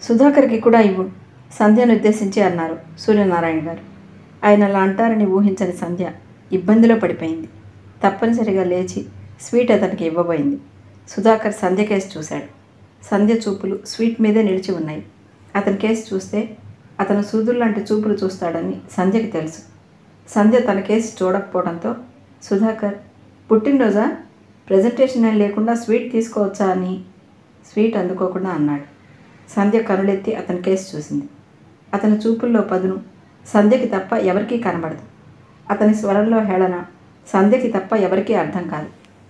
సుధాకర్కి కూడా ఇవ్వు సంధ్యను ఉద్దేశించి అన్నారు సూర్యనారాయణ గారు ఆయన అలా అంటారని ఊహించని సంధ్య ఇబ్బందిలో పడిపోయింది తప్పనిసరిగా లేచి స్వీట్ అతనికి ఇవ్వబోయింది సుధాకర్ సంధ్య కేసు చూశాడు సంధ్య చూపులు స్వీట్ మీదే నిలిచి ఉన్నాయి అతని కేసు చూస్తే అతను సూదుల్లాంటి చూపులు చూస్తాడని సంధ్యకి తెలుసు సంధ్య తన కేసు చూడకపోవడంతో సుధాకర్ పుట్టినరోజా ప్రజెంటేషన్ ఏం లేకుండా స్వీట్ తీసుకోవచ్చా అని స్వీట్ అందుకోకుండా అన్నాడు సంధ్య కనులెత్తి అతని కేసు చూసింది అతని చూపుల్లో పదును సంధ్యకి తప్ప ఎవరికీ కనబడదు అతని స్వరంలో హేళన సంధ్యకి తప్ప ఎవరికీ అర్థం కాదు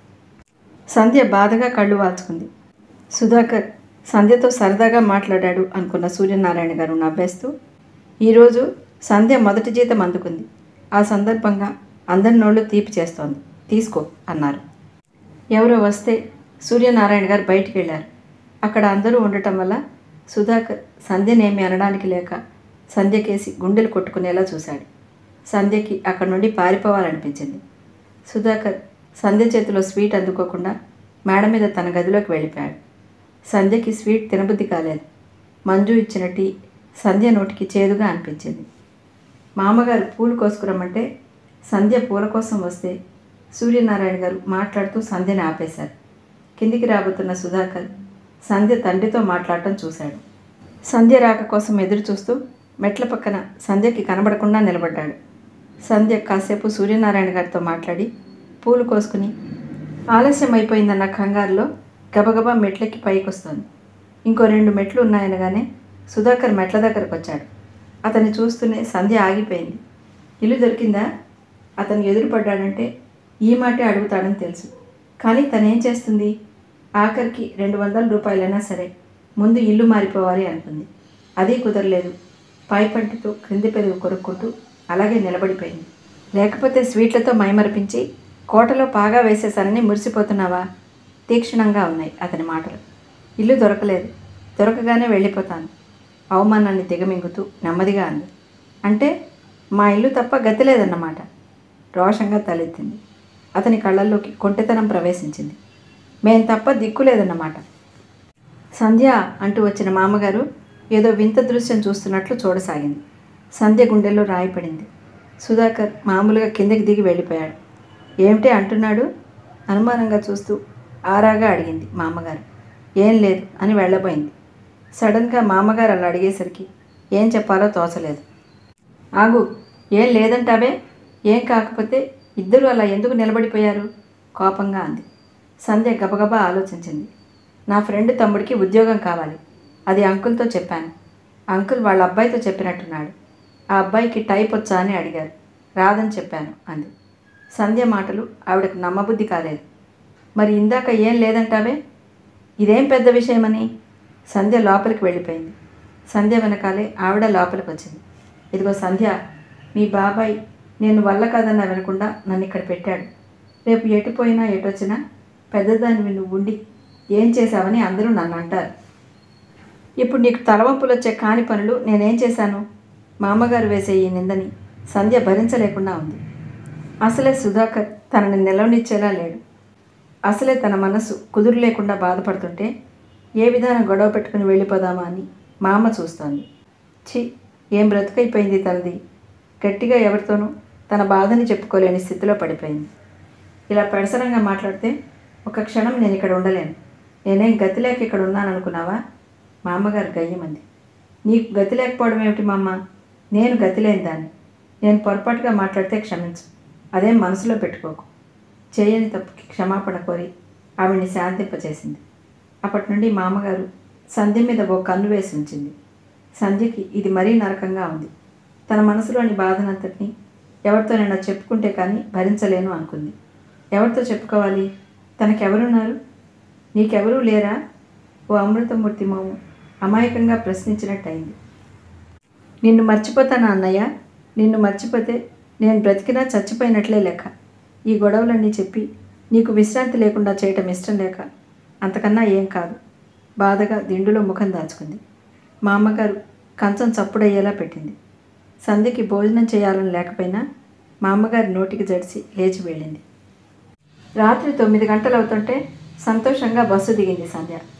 సంధ్య బాధగా కళ్ళు వాల్చుకుంది సుధాకర్ సంధ్యతో సరదాగా మాట్లాడాడు అనుకున్న సూర్యనారాయణ గారు నవ్వేస్తూ ఈరోజు సంధ్య మొదటి జీతం అందుకుంది ఆ సందర్భంగా అందరి నోళ్ళు తీపి చేస్తోంది తీసుకో అన్నారు ఎవరో వస్తే సూర్యనారాయణ గారు బయటికి వెళ్ళారు అక్కడ అందరూ ఉండటం వల్ల సుధాకర్ సంధ్యనేమి అనడానికి లేక సంధ్యకేసి గుండెలు కొట్టుకునేలా చూశాడు సంధ్యకి అక్కడి నుండి పారిపోవాలనిపించింది సుధాకర్ సంధ్య చేతిలో స్వీట్ అందుకోకుండా మేడ మీద తన గదిలోకి వెళ్ళిపోయాడు సంధ్యకి స్వీట్ తినబుద్ధి కాలేదు మంజు ఇచ్చిన టీ సంధ్య నోటికి చేదుగా అనిపించింది మామగారు పూలు కోసుకురమ్మంటే సంధ్య పూల కోసం వస్తే సూర్యనారాయణ గారు మాట్లాడుతూ సంధ్యని ఆపేశారు కిందికి రాబోతున్న సుధాకర్ సంధ్య తండ్రితో మాట్లాడటం చూశాడు సంధ్య రాక కోసం ఎదురు చూస్తూ మెట్ల పక్కన సంధ్యకి కనబడకుండా నిలబడ్డాడు సంధ్య కాసేపు సూర్యనారాయణ గారితో మాట్లాడి పూలు కోసుకుని ఆలస్యం అయిపోయిందన్న కంగారులో గబగబా మెట్లెక్కి పైకి వస్తోంది ఇంకో రెండు మెట్లు ఉన్నాయనగానే సుధాకర్ మెట్ల దగ్గరకు వచ్చాడు అతన్ని చూస్తూనే సంధ్య ఆగిపోయింది ఇల్లు దొరికిందా అతను ఎదురుపడ్డాడంటే ఈ మాటే అడుగుతాడని తెలుసు కానీ తనేం చేస్తుంది ఆఖరికి రెండు వందల రూపాయలైనా సరే ముందు ఇల్లు మారిపోవాలి అనుకుంది అది కుదరలేదు పైపంటితో క్రింది పెరుగు కొరుక్కుంటూ అలాగే నిలబడిపోయింది లేకపోతే స్వీట్లతో మైమరిపించి కోటలో పాగా వేసేసానని మురిసిపోతున్నావా తీక్షణంగా ఉన్నాయి అతని మాటలు ఇల్లు దొరకలేదు దొరకగానే వెళ్ళిపోతాను అవమానాన్ని దిగమింగుతూ నెమ్మదిగా అంది అంటే మా ఇల్లు తప్ప గతి లేదన్నమాట రోషంగా తలెత్తింది అతని కళ్ళల్లోకి కొంటెతనం ప్రవేశించింది మేం తప్ప దిక్కు లేదన్నమాట సంధ్య అంటూ వచ్చిన మామగారు ఏదో వింత దృశ్యం చూస్తున్నట్లు చూడసాగింది సంధ్య గుండెల్లో రాయిపడింది సుధాకర్ మామూలుగా కిందకి దిగి వెళ్ళిపోయాడు ఏమిటి అంటున్నాడు అనుమానంగా చూస్తూ ఆరాగా అడిగింది మా అమ్మగారు ఏం లేదు అని వెళ్ళబోయింది సడన్గా మామగారు అలా అడిగేసరికి ఏం చెప్పాలో తోచలేదు ఆగు ఏం లేదంటావే ఏం కాకపోతే ఇద్దరు అలా ఎందుకు నిలబడిపోయారు కోపంగా అంది సంధ్య గబగబా ఆలోచించింది నా ఫ్రెండ్ తమ్ముడికి ఉద్యోగం కావాలి అది అంకుల్తో చెప్పాను అంకుల్ వాళ్ళ అబ్బాయితో చెప్పినట్టున్నాడు ఆ అబ్బాయికి టైప్ వచ్చా అని అడిగారు రాదని చెప్పాను అంది సంధ్య మాటలు ఆవిడకు నమ్మబుద్ధి కాలేదు మరి ఇందాక ఏం లేదంటావే ఇదేం పెద్ద విషయమని సంధ్య లోపలికి వెళ్ళిపోయింది సంధ్య వెనకాలే ఆవిడ లోపలికి వచ్చింది ఇదిగో సంధ్య మీ బాబాయ్ నేను వల్ల కాదన్న వినకుండా నన్ను ఇక్కడ పెట్టాడు రేపు ఎటుపోయినా ఎటొచ్చినా పెద్దదానివి నువ్వు ఉండి ఏం చేశావని అందరూ నన్ను అంటారు ఇప్పుడు నీకు తలవంపులు వచ్చే కాని పనులు నేనేం చేశాను మా అమ్మగారు వేసే ఈ నిందని సంధ్య భరించలేకుండా ఉంది అసలే సుధాకర్ తనని నిలవనిచ్చేలా లేడు అసలే తన మనసు కుదురు లేకుండా బాధపడుతుంటే ఏ విధానం గొడవ పెట్టుకుని వెళ్ళిపోదామా అని మా అమ్మ చూస్తోంది ఛీ ఏం బ్రతుకైపోయింది తనది గట్టిగా ఎవరితోనూ తన బాధని చెప్పుకోలేని స్థితిలో పడిపోయింది ఇలా పెడసరంగా మాట్లాడితే ఒక క్షణం నేను ఇక్కడ ఉండలేను నేనేం గతి లేక ఇక్కడ ఉన్నాను అనుకున్నావా మా అమ్మగారు గయ్యమంది నీకు గతి లేకపోవడం ఏమిటి మా అమ్మ నేను గతి లేని దాన్ని నేను పొరపాటుగా మాట్లాడితే క్షమించు అదేం మనసులో పెట్టుకోకు చేయని తప్పుకి క్షమాపణ కోరి ఆవిడ్ని శాంతింపచేసింది అప్పటి నుండి మా అమ్మగారు సంధ్య మీద ఓ కన్ను వేసి ఉంచింది సంధ్యకి ఇది మరీ నరకంగా ఉంది తన మనసులోని బాధనంతటిని ఎవరితోనైనా చెప్పుకుంటే కానీ భరించలేను అనుకుంది ఎవరితో చెప్పుకోవాలి తనకెవరున్నారు నీకెవరూ లేరా ఓ అమృతమూర్తి మోము అమాయకంగా ప్రశ్నించినట్టయింది నిన్ను మర్చిపోతానా అన్నయ్య నిన్ను మర్చిపోతే నేను బ్రతికినా చచ్చిపోయినట్లే లెక్క ఈ గొడవలన్నీ చెప్పి నీకు విశ్రాంతి లేకుండా చేయటం ఇష్టం లేక అంతకన్నా ఏం కాదు బాధగా దిండులో ముఖం దాచుకుంది మా అమ్మగారు కంచం చప్పుడయ్యేలా పెట్టింది సంధ్యకి భోజనం చేయాలని లేకపోయినా మా అమ్మగారి నోటికి జడిసి లేచి వెళ్ళింది రాత్రి తొమ్మిది గంటలు అవుతుంటే సంతోషంగా బస్సు దిగింది సంధ్య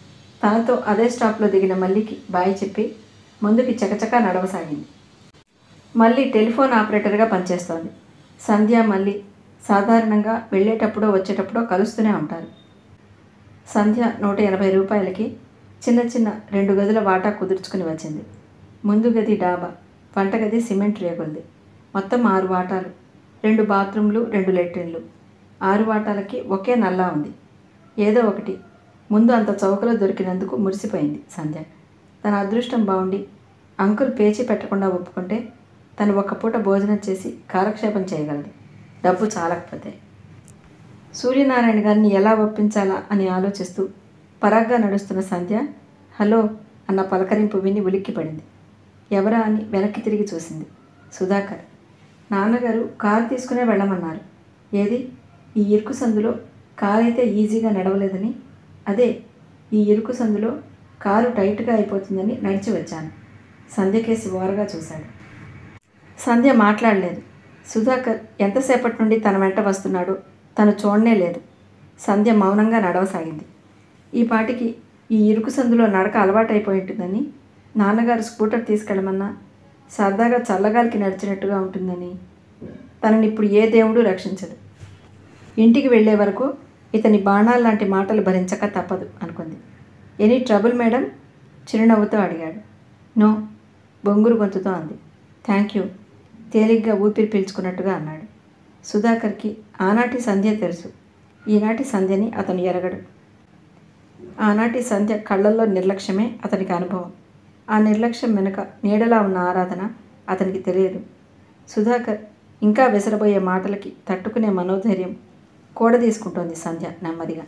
తనతో అదే స్టాప్లో దిగిన మల్లికి బాయ్ చెప్పి ముందుకి చకచకా నడవసాగింది మళ్ళీ టెలిఫోన్ ఆపరేటర్గా పనిచేస్తోంది సంధ్య మళ్ళీ సాధారణంగా వెళ్ళేటప్పుడో వచ్చేటప్పుడో కలుస్తూనే ఉంటారు సంధ్య నూట ఎనభై రూపాయలకి చిన్న చిన్న రెండు గదుల వాటా కుదుర్చుకుని వచ్చింది ముందు గది డాబా వంటగది సిమెంట్ రేగులది మొత్తం ఆరు వాటాలు రెండు బాత్రూమ్లు రెండు లెట్రిన్లు ఆరు వాటాలకి ఒకే నల్లా ఉంది ఏదో ఒకటి ముందు అంత చౌకలో దొరికినందుకు మురిసిపోయింది సంధ్య తన అదృష్టం బాగుండి అంకుల్ పేచి పెట్టకుండా ఒప్పుకుంటే తను ఒక్క పూట భోజనం చేసి కాలక్షేపం చేయగలదు డబ్బు చాలకపోతే సూర్యనారాయణ గారిని ఎలా ఒప్పించాలా అని ఆలోచిస్తూ పరాగ్గా నడుస్తున్న సంధ్య హలో అన్న పలకరింపు విని ఉలిక్కిపడింది ఎవరా అని వెనక్కి తిరిగి చూసింది సుధాకర్ నాన్నగారు కారు తీసుకునే వెళ్ళమన్నారు ఏది ఈ ఇరుకు సందులో కారు అయితే ఈజీగా నడవలేదని అదే ఈ ఇరుకు సందులో కారు టైట్గా అయిపోతుందని నడిచి వచ్చాను సంధ్యకేసి ఓరగా చూశాడు సంధ్య మాట్లాడలేదు సుధాకర్ ఎంతసేపటి నుండి తన వెంట వస్తున్నాడో తను చూడనే లేదు సంధ్య మౌనంగా నడవసాగింది ఈ పాటికి ఈ ఇరుకు సందులో నడక అలవాటైపోయి ఉంటుందని నాన్నగారు స్కూటర్ తీసుకెళ్ళమన్నా సరదాగా చల్లగాలికి నడిచినట్టుగా ఉంటుందని తనని ఇప్పుడు ఏ దేవుడు రక్షించదు ఇంటికి వెళ్ళే వరకు ఇతని బాణాలు లాంటి మాటలు భరించక తప్పదు అనుకుంది ఎనీ ట్రబుల్ మేడం చిరునవ్వుతో అడిగాడు నో బొంగురు గొంతుతో అంది థ్యాంక్ యూ తేలిగ్గా ఊపిరి పీల్చుకున్నట్టుగా అన్నాడు సుధాకర్కి ఆనాటి సంధ్య తెలుసు ఈనాటి సంధ్యని అతను ఎరగడు ఆనాటి సంధ్య కళ్ళల్లో నిర్లక్ష్యమే అతనికి అనుభవం ఆ నిర్లక్ష్యం వెనుక నీడలా ఉన్న ఆరాధన అతనికి తెలియదు సుధాకర్ ఇంకా విసరబోయే మాటలకి తట్టుకునే మనోధైర్యం కూడ తీసుకుంటోంది సంధ్య నెమ్మదిగా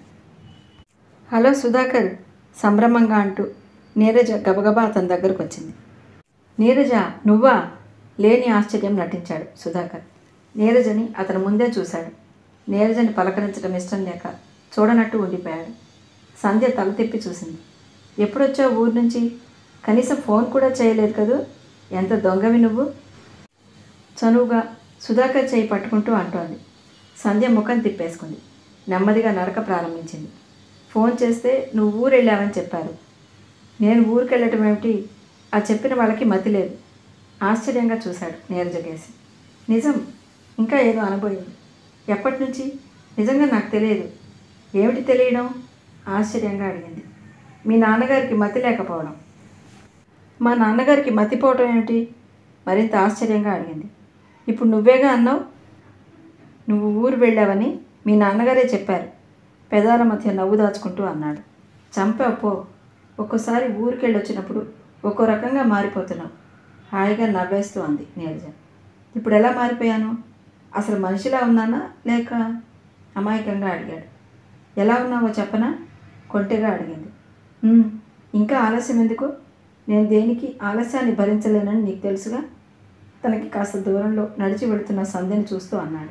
హలో సుధాకర్ సంభ్రమంగా అంటూ నీరజ గబగబా అతని దగ్గరకు వచ్చింది నీరజ నువ్వా లేని ఆశ్చర్యం నటించాడు సుధాకర్ నీరజని అతను ముందే చూశాడు నీరజని పలకరించడం ఇష్టం లేక చూడనట్టు ఉండిపోయాడు సంధ్య తల తిప్పి చూసింది ఎప్పుడొచ్చావు ఊరు నుంచి కనీసం ఫోన్ కూడా చేయలేదు కదూ ఎంత దొంగవి నువ్వు చనువుగా సుధాకర్ చేయి పట్టుకుంటూ అంటోంది సంధ్య ముఖం తిప్పేసుకుంది నెమ్మదిగా నడక ప్రారంభించింది ఫోన్ చేస్తే నువ్వు ఊరు వెళ్ళావని చెప్పారు నేను ఊరికి వెళ్ళటం ఏమిటి ఆ చెప్పిన వాళ్ళకి మతి లేదు ఆశ్చర్యంగా చూశాడు నీరజకేసి నిజం ఇంకా ఏదో అనబోయింది ఎప్పటి నుంచి నిజంగా నాకు తెలియదు ఏమిటి తెలియడం ఆశ్చర్యంగా అడిగింది మీ నాన్నగారికి మతి లేకపోవడం మా నాన్నగారికి మతిపోవటం ఏమిటి మరింత ఆశ్చర్యంగా అడిగింది ఇప్పుడు నువ్వేగా అన్నావు నువ్వు ఊరు వెళ్ళావని మీ నాన్నగారే చెప్పారు పెదాల మధ్య నవ్వు దాచుకుంటూ అన్నాడు చంపావు పో ఒక్కోసారి ఊరికి వెళ్ళొచ్చినప్పుడు ఒక్కో రకంగా మారిపోతున్నావు హాయిగా నవ్వేస్తూ అంది నీరజ ఇప్పుడు ఎలా మారిపోయాను అసలు మనిషిలా ఉన్నానా లేక అమాయకంగా అడిగాడు ఎలా ఉన్నావో చెప్పనా కొంటెగా అడిగింది "ఉమ్, ఇంకా ఆలస్యం ఎందుకు నేను దేనికి ఆలస్యాన్ని భరించలేనని నీకు తెలుసుగా తనకి కాస్త దూరంలో నడిచి వెళుతున్న సంధ్యని చూస్తూ అన్నాడు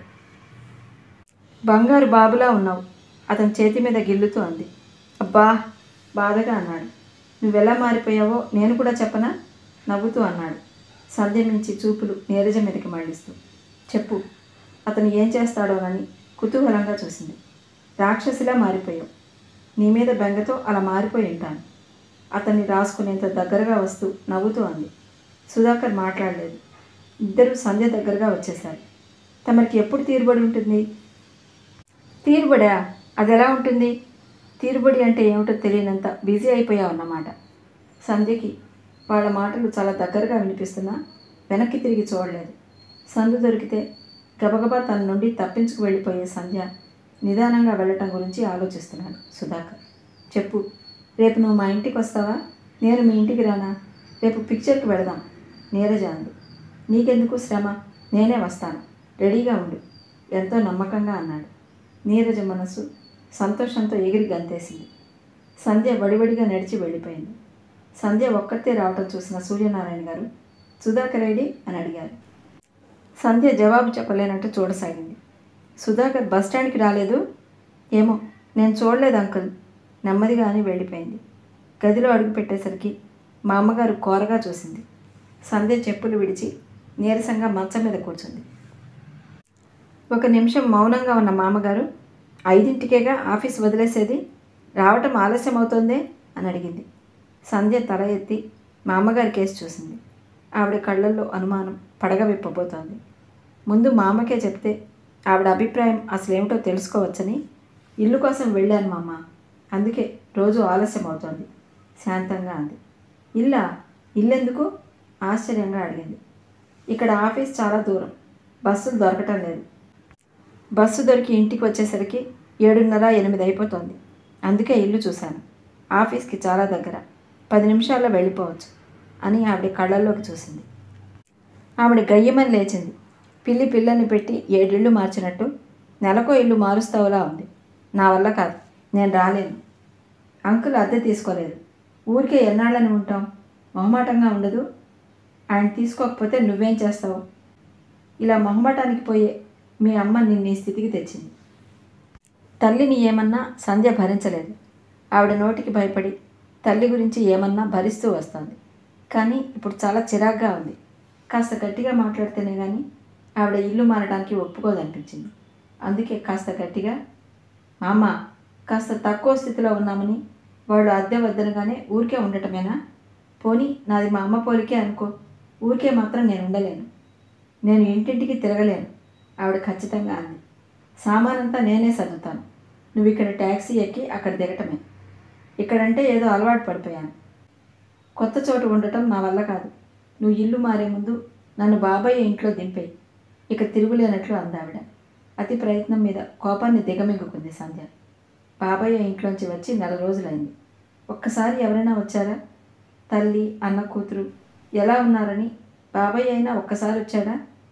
బంగారు బాబులా ఉన్నావు అతని చేతి మీద గిల్లుతూ అంది అబ్బా బాధగా అన్నాడు నువ్వెలా మారిపోయావో నేను కూడా చెప్పనా నవ్వుతూ అన్నాడు సంధ్య నుంచి చూపులు నీరజ మీదకి మళ్ళిస్తూ చెప్పు అతను ఏం చేస్తాడోనని కుతూహలంగా చూసింది రాక్షసిలా మారిపోయావు నీ మీద బెంగతో అలా మారిపోయి ఉంటాను అతన్ని రాసుకునేంత దగ్గరగా వస్తూ నవ్వుతూ అంది సుధాకర్ మాట్లాడలేదు ఇద్దరు సంధ్య దగ్గరగా వచ్చేశారు తమరికి ఎప్పుడు తీరుబడి ఉంటుంది తీరుబడా అది ఎలా ఉంటుంది తీరుబడి అంటే ఏమిటో తెలియనంత బిజీ అయిపోయావు అన్నమాట సంధ్యకి వాళ్ళ మాటలు చాలా దగ్గరగా వినిపిస్తున్నా వెనక్కి తిరిగి చూడలేదు సందు దొరికితే గబగబా తన నుండి తప్పించుకు వెళ్ళిపోయే సంధ్య నిదానంగా వెళ్ళటం గురించి ఆలోచిస్తున్నాడు సుధాకర్ చెప్పు రేపు నువ్వు మా ఇంటికి వస్తావా నేను మీ ఇంటికి రానా రేపు పిక్చర్కి వెళదాం నీరజ అంది నీకెందుకు శ్రమ నేనే వస్తాను రెడీగా ఉండు ఎంతో నమ్మకంగా అన్నాడు నీరజ మనసు సంతోషంతో ఎగిరి గంతేసింది సంధ్య వడివడిగా నడిచి వెళ్ళిపోయింది సంధ్య ఒక్కతే రావటం చూసిన సూర్యనారాయణ గారు సుధాకర్ రెడ్డి అని అడిగారు సంధ్య జవాబు చెప్పలేనట్టు చూడసాగింది సుధాకర్ బస్ స్టాండ్కి రాలేదు ఏమో నేను చూడలేదు అంకుల్ నెమ్మదిగా అని వెళ్ళిపోయింది గదిలో అడుగు పెట్టేసరికి మా అమ్మగారు కోరగా చూసింది సంధ్య చెప్పులు విడిచి నీరసంగా మంచం మీద కూర్చుంది ఒక నిమిషం మౌనంగా ఉన్న మామగారు ఐదింటికేగా ఆఫీస్ వదిలేసేది రావటం ఆలస్యం అవుతోందే అని అడిగింది సంధ్య తల ఎత్తి మా అమ్మగారి కేసు చూసింది ఆవిడ కళ్ళల్లో అనుమానం పడగ విప్పబోతోంది ముందు మా అమ్మకే చెప్తే ఆవిడ అభిప్రాయం అసలు ఏమిటో తెలుసుకోవచ్చని ఇల్లు కోసం వెళ్ళాను మా అమ్మ అందుకే రోజు ఆలస్యం అవుతోంది శాంతంగా అంది ఇల్లా ఇల్లెందుకు ఆశ్చర్యంగా అడిగింది ఇక్కడ ఆఫీస్ చాలా దూరం బస్సులు దొరకటం లేదు బస్సు దొరికి ఇంటికి వచ్చేసరికి ఏడున్నర ఎనిమిది అయిపోతుంది అందుకే ఇల్లు చూశాను ఆఫీస్కి చాలా దగ్గర పది నిమిషాల్లో వెళ్ళిపోవచ్చు అని ఆవిడ కళ్ళల్లోకి చూసింది ఆవిడ గయ్యమని లేచింది పిల్లి పిల్లల్ని పెట్టి ఏడిళ్ళు మార్చినట్టు నెలకో ఇల్లు మారుస్తావులా ఉంది నా వల్ల కాదు నేను రాలేను అంకుల్ అద్దె తీసుకోలేదు ఊరికే ఎన్నాళ్ళని ఉంటాం మొహమాటంగా ఉండదు ఆయన తీసుకోకపోతే నువ్వేం చేస్తావు ఇలా మొహమాటానికి పోయే మీ అమ్మ నిన్ను ఈ స్థితికి తెచ్చింది తల్లిని ఏమన్నా సంధ్య భరించలేదు ఆవిడ నోటికి భయపడి తల్లి గురించి ఏమన్నా భరిస్తూ వస్తోంది కానీ ఇప్పుడు చాలా చిరాగ్గా ఉంది కాస్త గట్టిగా మాట్లాడితేనే కానీ ఆవిడ ఇల్లు మారడానికి ఒప్పుకోదనిపించింది అందుకే కాస్త గట్టిగా మా అమ్మ కాస్త తక్కువ స్థితిలో ఉన్నామని వాళ్ళు అద్దె వద్దనగానే ఊరికే ఉండటమేనా పోనీ నాది మా అమ్మ పోలికే అనుకో ఊరికే మాత్రం నేను ఉండలేను నేను ఇంటింటికి తిరగలేను ఆవిడ ఖచ్చితంగా అంది సామానంతా నేనే సర్దుతాను నువ్వు ఇక్కడ ట్యాక్సీ ఎక్కి అక్కడ దిగటమే ఇక్కడంటే ఏదో అలవాటు పడిపోయాను కొత్త చోటు ఉండటం నా వల్ల కాదు నువ్వు ఇల్లు మారే ముందు నన్ను బాబాయ్ ఇంట్లో దింపేయి ఇక తిరుగులేనట్లు అందావిడ అతి ప్రయత్నం మీద కోపాన్ని దిగమింగుకుంది సంధ్య బాబాయ్య ఇంట్లోంచి వచ్చి నెల రోజులైంది ఒక్కసారి ఎవరైనా వచ్చారా తల్లి అన్న కూతురు ఎలా ఉన్నారని బాబాయ్ అయినా ఒక్కసారి వచ్చాడా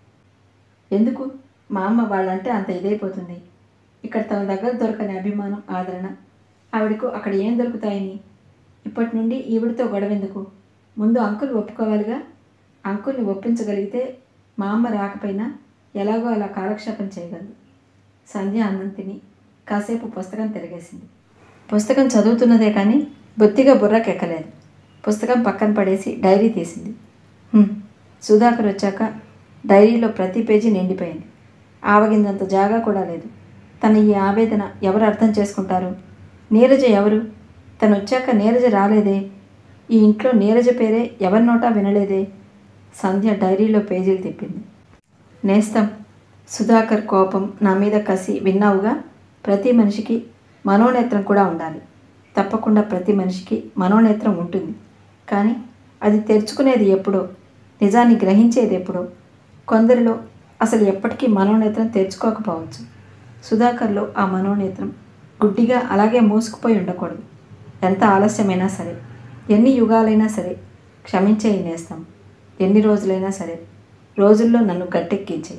ఎందుకు మా అమ్మ వాళ్ళంటే అంత ఇదైపోతుంది ఇక్కడ తన దగ్గర దొరకని అభిమానం ఆదరణ ఆవిడకు అక్కడ ఏం దొరుకుతాయని ఇప్పటి నుండి ఈవిడితో గొడవెందుకు ముందు అంకుల్ ఒప్పుకోవాలిగా అంకుల్ని ఒప్పించగలిగితే మా అమ్మ రాకపోయినా ఎలాగో అలా కాలక్షేపం చేయగలదు సంధ్య అన్నం తిని కాసేపు పుస్తకం తిరిగేసింది పుస్తకం చదువుతున్నదే కానీ బొత్తిగా బుర్రకెక్కలేదు పుస్తకం పక్కన పడేసి డైరీ తీసింది హ్మ్, సుధాకర్ వచ్చాక డైరీలో ప్రతి పేజీ నిండిపోయింది ఆవగిందంత జాగా కూడా లేదు తన ఈ ఆవేదన ఎవరు అర్థం చేసుకుంటారు నీరజ ఎవరు తను వచ్చాక నీరజ రాలేదే ఈ ఇంట్లో నీరజ పేరే ఎవరి నోటా వినలేదే సంధ్య డైరీలో పేజీలు తిప్పింది నేస్తం సుధాకర్ కోపం నా మీద కసి విన్నావుగా ప్రతి మనిషికి మనోనేత్రం కూడా ఉండాలి తప్పకుండా ప్రతి మనిషికి మనోనేత్రం ఉంటుంది కానీ అది తెరుచుకునేది ఎప్పుడో నిజాన్ని గ్రహించేది ఎప్పుడో కొందరిలో అసలు ఎప్పటికీ మనోనేత్రం తెరుచుకోకపోవచ్చు సుధాకర్లో ఆ మనోనేత్రం గుడ్డిగా అలాగే మూసుకుపోయి ఉండకూడదు ఎంత ఆలస్యమైనా సరే ఎన్ని యుగాలైనా సరే క్షమించే నేస్తాం ఎన్ని రోజులైనా సరే రోజుల్లో నన్ను గట్టెక్కించే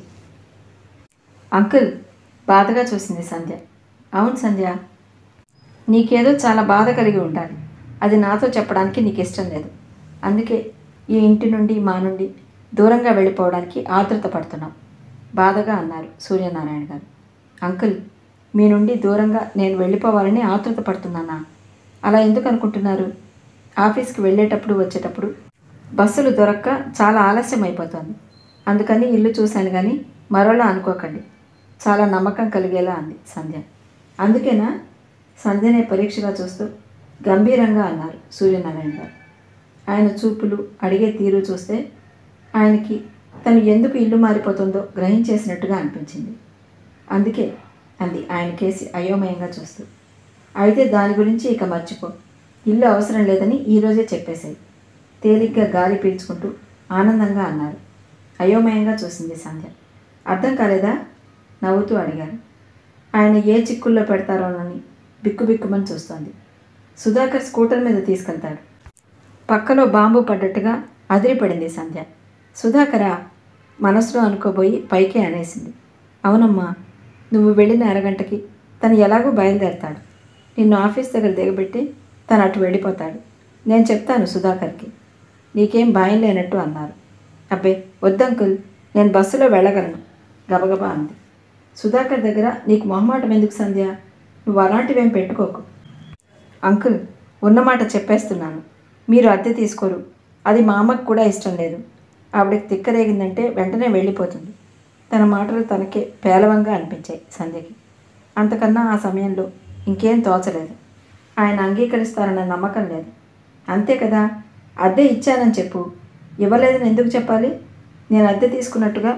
అంకుల్ బాధగా చూసింది సంధ్య అవును సంధ్య నీకేదో చాలా బాధ కలిగి ఉండాలి అది నాతో చెప్పడానికి నీకు ఇష్టం లేదు అందుకే ఈ ఇంటి నుండి మా నుండి దూరంగా వెళ్ళిపోవడానికి ఆతృత పడుతున్నాం బాధగా అన్నారు సూర్యనారాయణ గారు అంకుల్ మీ నుండి దూరంగా నేను వెళ్ళిపోవాలని ఆతృత పడుతున్నానా అలా ఎందుకు అనుకుంటున్నారు ఆఫీస్కి వెళ్ళేటప్పుడు వచ్చేటప్పుడు బస్సులు దొరక్క చాలా ఆలస్యం అయిపోతుంది అందుకని ఇల్లు చూశాను కానీ మరోలా అనుకోకండి చాలా నమ్మకం కలిగేలా అంది సంధ్య అందుకేనా సంధ్యనే పరీక్షగా చూస్తూ గంభీరంగా అన్నారు సూర్యనారాయణ గారు ఆయన చూపులు అడిగే తీరు చూస్తే ఆయనకి తను ఎందుకు ఇల్లు మారిపోతుందో గ్రహించేసినట్టుగా అనిపించింది అందుకే అంది ఆయన కేసి అయోమయంగా చూస్తూ అయితే దాని గురించి ఇక మర్చిపో ఇల్లు అవసరం లేదని ఈరోజే చెప్పేశాయి తేలిగ్గా గాలి పీల్చుకుంటూ ఆనందంగా అన్నారు అయోమయంగా చూసింది సంధ్య అర్థం కాలేదా నవ్వుతూ అడిగారు ఆయన ఏ చిక్కుల్లో పెడతారోనని బిక్కుబిక్కుమని చూస్తోంది సుధాకర్ స్కూటర్ మీద తీసుకెళ్తాడు పక్కలో బాంబు పడ్డట్టుగా అదిరిపడింది సంధ్య సుధాకరా మనసులో అనుకోబోయి పైకే అనేసింది అవునమ్మా నువ్వు వెళ్ళిన అరగంటకి తను ఎలాగో బయలుదేరతాడు నిన్ను ఆఫీస్ దగ్గర దిగబెట్టి తను అటు వెళ్ళిపోతాడు నేను చెప్తాను సుధాకర్కి నీకేం భయం లేనట్టు అన్నారు అబ్బే వద్దంకుల్ నేను బస్సులో వెళ్ళగలను గబగబా అంది సుధాకర్ దగ్గర నీకు మొహమాటం ఎందుకు సంధ్య నువ్వు అలాంటివేం పెట్టుకోకు అంకుల్ ఉన్నమాట చెప్పేస్తున్నాను మీరు అద్దె తీసుకోరు అది మా అమ్మకు కూడా ఇష్టం లేదు ఆవిడకి తిక్కరేగిందంటే వెంటనే వెళ్ళిపోతుంది తన మాటలు తనకే పేలవంగా అనిపించాయి సంధ్యకి అంతకన్నా ఆ సమయంలో ఇంకేం తోచలేదు ఆయన అంగీకరిస్తారన్న నమ్మకం లేదు అంతే కదా అద్దె ఇచ్చానని చెప్పు ఇవ్వలేదని ఎందుకు చెప్పాలి నేను అద్దె తీసుకున్నట్టుగా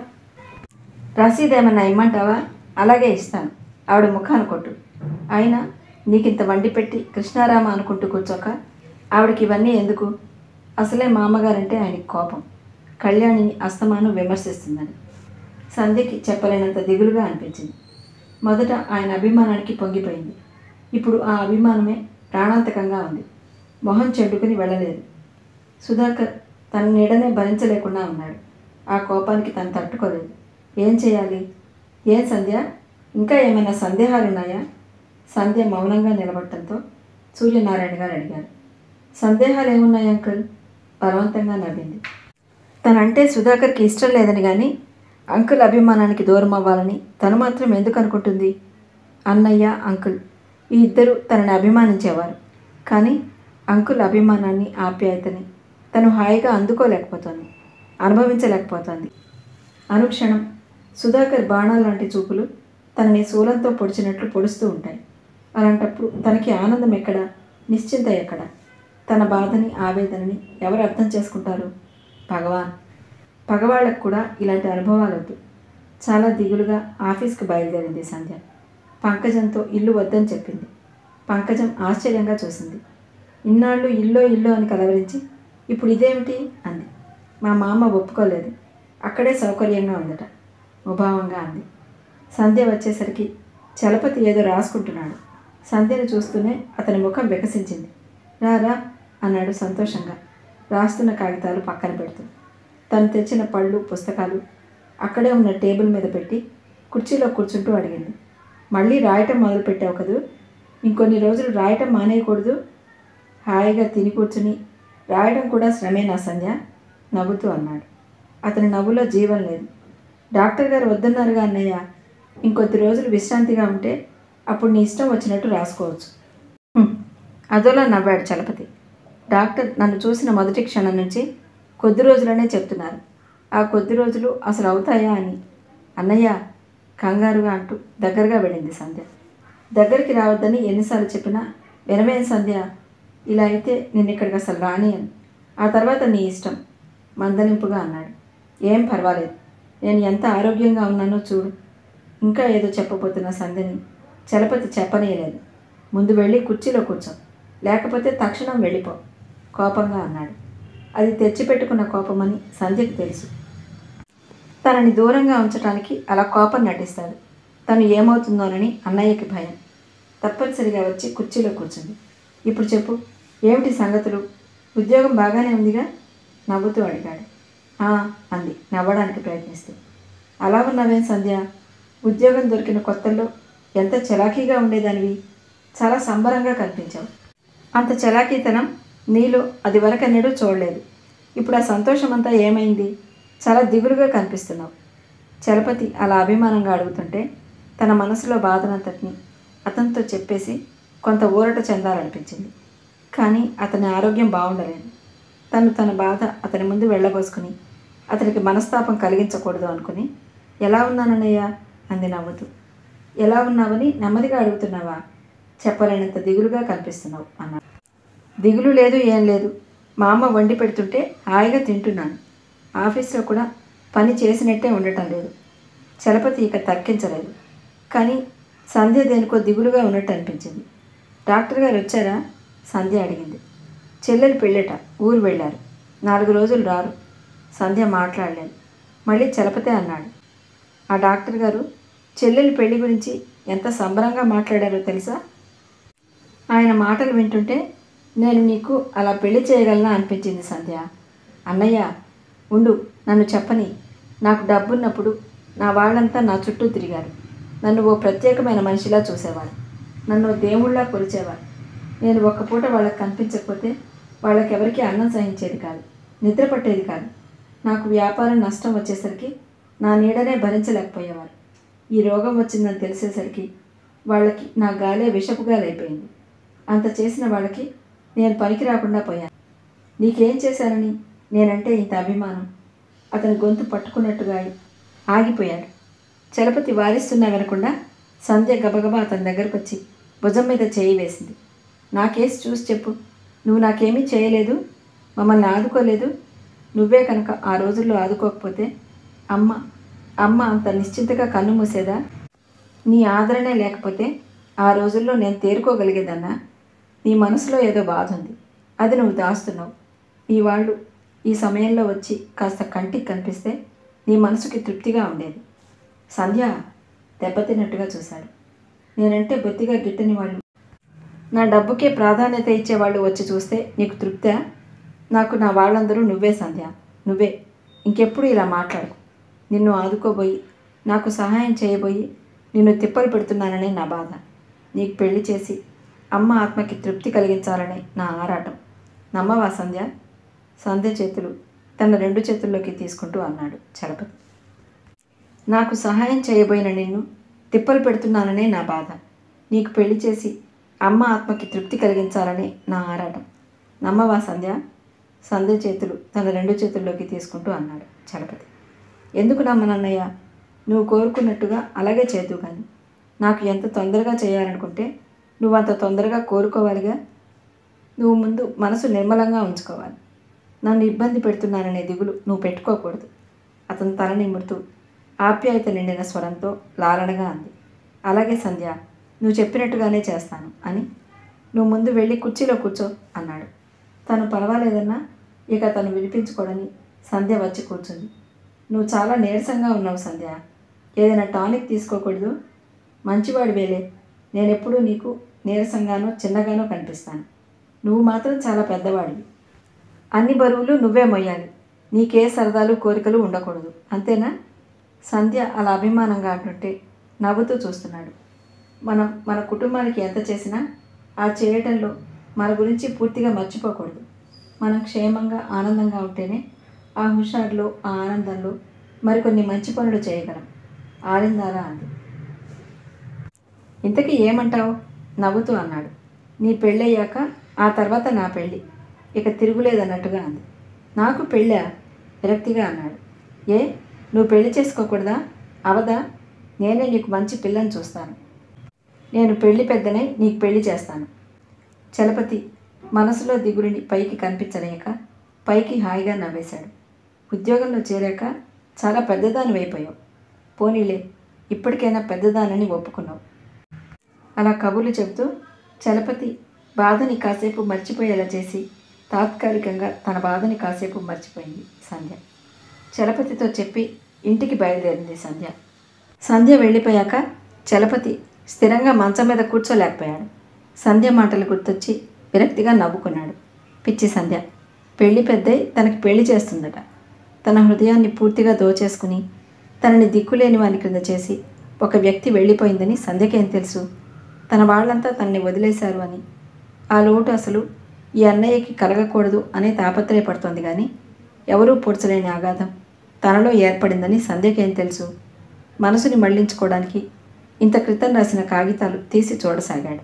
రసీదు ఏమన్నా ఇమ్మంటావా అలాగే ఇస్తాను ఆవిడ ముఖాన్ని కొట్టు అయినా నీకింత వండి పెట్టి కృష్ణారామ అనుకుంటూ కూర్చోక ఆవిడకి ఇవన్నీ ఎందుకు అసలే మామగారంటే ఆయనకి కోపం కళ్యాణిని అస్తమానం విమర్శిస్తుందని సంధ్యకి చెప్పలేనంత దిగులుగా అనిపించింది మొదట ఆయన అభిమానానికి పొంగిపోయింది ఇప్పుడు ఆ అభిమానమే ప్రాణాంతకంగా ఉంది మొహం చెడ్డుకుని వెళ్ళలేదు సుధాకర్ తన నీడనే భరించలేకుండా ఉన్నాడు ఆ కోపానికి తను తట్టుకోలేదు ఏం చేయాలి ఏం సంధ్య ఇంకా ఏమైనా సందేహాలు ఉన్నాయా సంధ్య మౌనంగా నిలబడటంతో సూర్యనారాయణ గారు అడిగారు సందేహాలు ఏమున్నాయి అంకుల్ బలవంతంగా నవ్వింది తనంటే సుధాకర్కి ఇష్టం లేదని కానీ అంకుల్ అభిమానానికి దూరం అవ్వాలని తను మాత్రం ఎందుకు అనుకుంటుంది అన్నయ్య అంకుల్ ఈ ఇద్దరు తనని అభిమానించేవారు కానీ అంకుల్ అభిమానాన్ని ఆప్యాయతని తను హాయిగా అందుకోలేకపోతోంది అనుభవించలేకపోతోంది అనుక్షణం సుధాకర్ బాణాల లాంటి చూపులు తనని శూలంతో పొడిచినట్లు పొడుస్తూ ఉంటాయి అలాంటప్పుడు తనకి ఆనందం ఎక్కడ నిశ్చింత ఎక్కడ తన బాధని ఆవేదనని ఎవరు అర్థం చేసుకుంటారు భగవాన్ పగవాళ్ళకు కూడా ఇలాంటి అనుభవాలు వద్దు చాలా దిగులుగా ఆఫీస్కి బయలుదేరింది సంధ్య పంకజంతో ఇల్లు వద్దని చెప్పింది పంకజం ఆశ్చర్యంగా చూసింది ఇన్నాళ్ళు ఇల్లో ఇల్లో అని కలవరించి ఇప్పుడు ఇదేమిటి అంది మా మామ ఒప్పుకోలేదు అక్కడే సౌకర్యంగా ఉందట ముభావంగా అంది సంధ్య వచ్చేసరికి చలపతి ఏదో రాసుకుంటున్నాడు సంధ్యను చూస్తూనే అతని ముఖం వికసించింది రా రా అన్నాడు సంతోషంగా రాస్తున్న కాగితాలు పక్కన పెడుతూ తను తెచ్చిన పళ్ళు పుస్తకాలు అక్కడే ఉన్న టేబుల్ మీద పెట్టి కుర్చీలో కూర్చుంటూ అడిగింది మళ్ళీ రాయటం మొదలుపెట్టావు కదూ ఇంకొన్ని రోజులు రాయటం మానేయకూడదు హాయిగా తిని కూర్చుని రాయడం కూడా శ్రమేనా సంధ్య నవ్వుతూ అన్నాడు అతని నవ్వులో జీవం లేదు డాక్టర్ గారు వద్దన్నారుగా అన్నయ్య ఇంకొద్ది రోజులు విశ్రాంతిగా ఉంటే అప్పుడు నీ ఇష్టం వచ్చినట్టు రాసుకోవచ్చు "హ్మ్." అదోలా నవ్వాడు చలపతి డాక్టర్ నన్ను చూసిన మొదటి క్షణం నుంచి కొద్ది రోజులనే చెప్తున్నారు ఆ కొద్ది రోజులు అసలు అవుతాయా అని అన్నయ్య కంగారుగా అంటూ దగ్గరగా వెళ్ళింది సంధ్య దగ్గరికి రావద్దని ఎన్నిసార్లు చెప్పినా వినమేం సంధ్య ఇలా అయితే నిన్ను ఇక్కడికి అసలు రానియను ఆ తర్వాత నీ ఇష్టం మందలింపుగా అన్నాడు ఏం పర్వాలేదు నేను ఎంత ఆరోగ్యంగా ఉన్నానో చూడు ఇంకా ఏదో చెప్పబోతున్న సంధ్యని చలపతి చెప్పనీయలేదు ముందు వెళ్ళి కుర్చీలో కూర్చో లేకపోతే తక్షణం వెళ్ళిపో కోపంగా అన్నాడు అది తెచ్చిపెట్టుకున్న కోపమని సంధ్యకు తెలుసు తనని దూరంగా ఉంచడానికి అలా కోపం నటిస్తాడు తను ఏమవుతుందోనని అన్నయ్యకి భయం తప్పనిసరిగా వచ్చి కుర్చీలో కూర్చుంది ఇప్పుడు చెప్పు ఏమిటి సంగతులు ఉద్యోగం బాగానే ఉందిగా నవ్వుతూ అడిగాడు "ఆ," అంది నవ్వడానికి ప్రయత్నిస్తూ అలా ఉన్నావేం సంధ్య ఉద్యోగం దొరికిన కొత్తల్లో ఎంత చలాకీగా ఉండేదానివి చాలా సంబరంగా కనిపించావు అంత చలాకీతనం నీలో అది వరకన్నడూ చూడలేదు ఇప్పుడు ఆ సంతోషం అంతా ఏమైంది చాలా దిగులుగా కనిపిస్తున్నావు చలపతి అలా అభిమానంగా అడుగుతుంటే తన మనసులో బాధనంతటిని అతనితో చెప్పేసి కొంత ఊరట చెందాలనిపించింది కానీ అతని ఆరోగ్యం బాగుండలేదు తను తన బాధ అతని ముందు వెళ్ళబోసుకుని అతనికి మనస్తాపం కలిగించకూడదు అనుకుని ఎలా ఉన్నానన్నయ్య అంది నవ్వుతూ ఎలా ఉన్నావని నెమ్మదిగా అడుగుతున్నావా చెప్పలేనంత దిగులుగా కనిపిస్తున్నావు అన్నాడు దిగులు లేదు ఏం లేదు మా అమ్మ వండి పెడుతుంటే హాయిగా తింటున్నాను ఆఫీస్లో కూడా పని చేసినట్టే ఉండటం లేదు చలపతి ఇక తర్కించలేదు కానీ సంధ్య దేనికో దిగులుగా ఉన్నట్టు అనిపించింది డాక్టర్ గారు వచ్చారా సంధ్య అడిగింది చెల్లెలు పెళ్ళట ఊరు వెళ్ళారు నాలుగు రోజులు రారు సంధ్య మాట్లాడలేదు మళ్ళీ చలపతే అన్నాడు ఆ డాక్టర్ గారు చెల్లెలి పెళ్లి గురించి ఎంత సంబరంగా మాట్లాడారో తెలుసా ఆయన మాటలు వింటుంటే నేను నీకు అలా పెళ్లి చేయగలనా అనిపించింది సంధ్య అన్నయ్య ఉండు నన్ను చెప్పని నాకు డబ్బున్నప్పుడు నా వాళ్ళంతా నా చుట్టూ తిరిగారు నన్ను ఓ ప్రత్యేకమైన మనిషిలా చూసేవారు నన్ను ఓ దేవుళ్ళా కొలిచేవారు నేను ఒక్క పూట వాళ్ళకి కనిపించకపోతే వాళ్ళకెవరికీ అన్నం సహించేది కాదు నిద్ర పట్టేది కాదు నాకు వ్యాపారం నష్టం వచ్చేసరికి నా నీడనే భరించలేకపోయేవారు ఈ రోగం వచ్చిందని తెలిసేసరికి వాళ్ళకి నా గాలే విషపు గాలైపోయింది అంత చేసిన వాళ్ళకి నేను పనికి రాకుండా పోయాను నీకేం చేశానని నేనంటే ఇంత అభిమానం అతని గొంతు పట్టుకున్నట్టుగా ఆగిపోయాడు చలపతి వారిస్తున్నా వినకుండా సంధ్య గబగబా అతని దగ్గరకు వచ్చి భుజం మీద చేయి వేసింది నా కేసు చూసి చెప్పు నువ్వు నాకేమీ చేయలేదు మమ్మల్ని ఆదుకోలేదు నువ్వే కనుక ఆ రోజుల్లో ఆదుకోకపోతే అమ్మ అమ్మ అంత నిశ్చింతగా కన్ను మూసేదా నీ ఆదరణే లేకపోతే ఆ రోజుల్లో నేను తేరుకోగలిగేదన్నా నీ మనసులో ఏదో బాధ ఉంది అది నువ్వు దాస్తున్నావు ఈ వాళ్ళు ఈ సమయంలో వచ్చి కాస్త కంటికి కనిపిస్తే నీ మనసుకి తృప్తిగా ఉండేది సంధ్య దెబ్బతిన్నట్టుగా చూశాడు నేనంటే బొత్తిగా గిట్టని వాళ్ళు నా డబ్బుకే ప్రాధాన్యత ఇచ్చేవాళ్ళు వచ్చి చూస్తే నీకు తృప్తా నాకు నా వాళ్ళందరూ నువ్వే సంధ్య నువ్వే ఇంకెప్పుడు ఇలా మాట్లాడు నిన్ను ఆదుకోబోయి నాకు సహాయం చేయబోయి నిన్ను తిప్పలు పెడుతున్నాననే నా బాధ నీకు పెళ్లి చేసి అమ్మ ఆత్మకి తృప్తి కలిగించాలనే నా ఆరాటం నమ్మవా సంధ్య సంధ్య చేతులు తన రెండు చేతుల్లోకి తీసుకుంటూ అన్నాడు చలపతి నాకు సహాయం చేయబోయిన నిన్ను తిప్పలు పెడుతున్నాననే నా బాధ నీకు పెళ్లి చేసి అమ్మ ఆత్మకి తృప్తి కలిగించాలనే నా ఆరాటం నమ్మవా సంధ్య సంధ్య చేతులు తన రెండు చేతుల్లోకి తీసుకుంటూ అన్నాడు చలపతి ఎందుకు నమ్మనన్నయ్య నువ్వు కోరుకున్నట్టుగా అలాగే చేద్దు కానీ నాకు ఎంత తొందరగా చేయాలనుకుంటే నువ్వు అంత తొందరగా కోరుకోవాలిగా నువ్వు ముందు మనసు నిర్మలంగా ఉంచుకోవాలి నన్ను ఇబ్బంది పెడుతున్నాననే దిగులు నువ్వు పెట్టుకోకూడదు అతను తల నిమురుతూ ఆప్యాయత నిండిన స్వరంతో లాలనగా అంది అలాగే సంధ్య నువ్వు చెప్పినట్టుగానే చేస్తాను అని నువ్వు ముందు వెళ్ళి కుర్చీలో కూర్చో అన్నాడు తను పర్వాలేదన్నా ఇక తను వినిపించుకోడని సంధ్య వచ్చి కూర్చుంది నువ్వు చాలా నీరసంగా ఉన్నావు సంధ్య ఏదైనా టానిక్ తీసుకోకూడదు మంచివాడి వేలే నేనెప్పుడూ నీకు నీరసంగానో చిన్నగానో కనిపిస్తాను నువ్వు మాత్రం చాలా పెద్దవాడివి అన్ని బరువులు నువ్వే మొయ్యాలి నీకే సరదాలు కోరికలు ఉండకూడదు అంతేనా సంధ్య అలా అభిమానంగా అంటుంటే నవ్వుతూ చూస్తున్నాడు మనం మన కుటుంబానికి ఎంత చేసినా ఆ చేయటంలో మన గురించి పూర్తిగా మర్చిపోకూడదు మనం క్షేమంగా ఆనందంగా ఉంటేనే ఆ హుషారులో ఆ ఆనందంలో మరికొన్ని మంచి పనులు చేయగలం ఆనందారా అంది ఇంతకీ ఏమంటావు నవ్వుతూ అన్నాడు నీ పెళ్ళయ్యాక ఆ తర్వాత నా పెళ్ళి ఇక తిరుగులేదన్నట్టుగా అంది నాకు పెళ్ళా విరక్తిగా అన్నాడు ఏ నువ్వు పెళ్లి చేసుకోకూడదా అవదా నేనే నీకు మంచి పిల్లని చూస్తాను నేను పెళ్లి పెద్దనే నీకు పెళ్లి చేస్తాను చలపతి మనసులో దిగుడిని పైకి కనిపించలేక పైకి హాయిగా నవ్వేశాడు ఉద్యోగంలో చేరాక చాలా పెద్దదాని అయిపోయావు పోనీలే ఇప్పటికైనా పెద్దదానని ఒప్పుకున్నావు అలా కబుర్లు చెబుతూ చలపతి బాధని కాసేపు మర్చిపోయేలా చేసి తాత్కాలికంగా తన బాధని కాసేపు మర్చిపోయింది సంధ్య చలపతితో చెప్పి ఇంటికి బయలుదేరింది సంధ్య సంధ్య వెళ్ళిపోయాక చలపతి స్థిరంగా మంచం మీద కూర్చోలేకపోయాడు సంధ్య మాటలు గుర్తొచ్చి విరక్తిగా నవ్వుకున్నాడు పిచ్చి సంధ్య పెళ్లి పెద్దయి తనకి పెళ్లి చేస్తుందట తన హృదయాన్ని పూర్తిగా దోచేసుకుని తనని దిక్కులేని వాని క్రింద చేసి ఒక వ్యక్తి వెళ్ళిపోయిందని సంధ్యకేం తెలుసు తన వాళ్ళంతా తనని వదిలేశారు అని ఆ లోటు అసలు ఈ అన్నయ్యకి కలగకూడదు అనే తాపత్రయపడుతోంది కానీ ఎవరూ పూడ్చలేని ఆఘాతం తనలో ఏర్పడిందని సంధ్యకేం తెలుసు మనసుని మళ్లించుకోవడానికి ఇంత క్రితం రాసిన కాగితాలు తీసి చూడసాగాడు